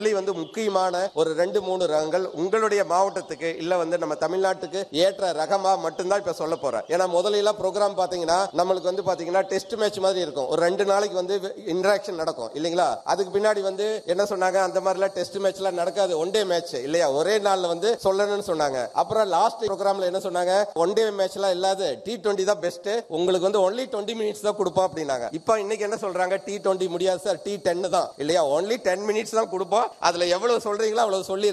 சொல்லி வந்து முக்கியமான ஒரு ரெண்டு மூணு ரகங்கள் உங்களுடைய மாவட்டத்துக்கு இல்ல வந்து நம்ம தமிழ்நாட்டுக்கு ஏற்ற ரகமா மட்டும்தான் இப்ப சொல்ல போறேன் ஏன்னா முதல்ல எல்லாம் ப்ரோக்ராம் பாத்தீங்கன்னா நம்மளுக்கு வந்து பாத்தீங்கன்னா டெஸ்ட் மேட்ச் மாதிரி இருக்கும் ஒரு ரெண்டு நாளைக்கு வந்து இன்டராக்ஷன் நடக்கும் இல்லைங்களா அதுக்கு பின்னாடி வந்து என்ன சொன்னாங்க அந்த மாதிரிலாம் டெஸ்ட் மேட்ச் எல்லாம் நடக்காது ஒன் டே மேட்ச் இல்லையா ஒரே நாள்ல வந்து சொல்லணும்னு சொன்னாங்க அப்புறம் லாஸ்ட் ப்ரோக்ராம்ல என்ன சொன்னாங்க ஒன் டே மேட்ச் எல்லாம் இல்லாத டி டுவெண்ட்டி தான் பெஸ்ட் உங்களுக்கு வந்து ஒன்லி டுவெண்ட்டி மினிட்ஸ் தான் கொடுப்போம் அப்படின்னாங்க இப்போ இன்னைக்கு என்ன சொல்றாங்க டி டுவெண்ட்டி முடியாது சார் டி டென் தான் இல்லையா ஒன்லி டென் மினிட்ஸ் தான் கொடுப்போம் அதுல எவ்வளவு சொல்றீங்களோ அவ்வளவு சொல்லி